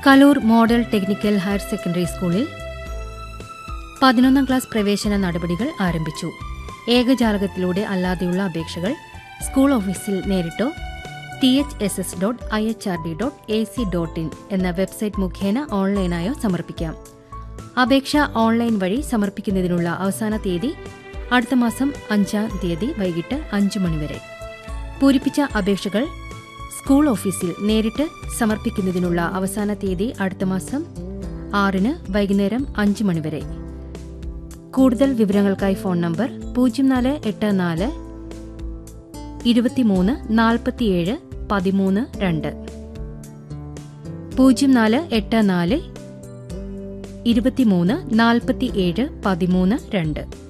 Kaloor model technical higher secondary സ്കൂളിൽ പതിനൊന്നാം class പ്രവേശന നടപടികൾ ആരംഭിച്ചു ഏകജാലകത്തിലൂടെ അല്ലാതെയുള്ള അപേക്ഷകൾ സ്കൂൾ ഓഫീസിൽ നേരിട്ടോ T H S S dot I H R D dot A C dot in എന്ന വെബ്സൈറ്റ് മുഖേന ഓൺലൈനായോ സമർപ്പിക്കാം അപേക്ഷ ഓൺലൈൻ വഴി സമർപ്പിക്കുന്നതിനുള്ള അവസാന തീയതി അടുത്ത മാസം അഞ്ചാം തീയതി വൈകിട്ട് അഞ്ചു മണിവരെ പൂരിപ്പിച്ച അപേക്ഷകൾ സ്കൂൾ ഓഫീസിൽ നേരിട്ട് സമർപ്പിക്കുന്നതിനുള്ള അവസാന തീയതി അടുത്ത മാസം ആറിന് വൈകുന്നേരം അഞ്ച് മണിവരെ കൂടുതൽ വിവരങ്ങൾക്കായി ഫോൺ നമ്പർ പൂജ്യം നാല് എട്ട് നാല് ഇരുപത്തിമൂന്ന് നാൽപ്പത്തിയേഴ് പതിമൂന്ന് രണ്ട് പൂജ്യം നാല് എട്ട് നാല് ഇരുപത്തിമൂന്ന് നാൽപ്പത്തിയേഴ് പതിമൂന്ന് രണ്ട്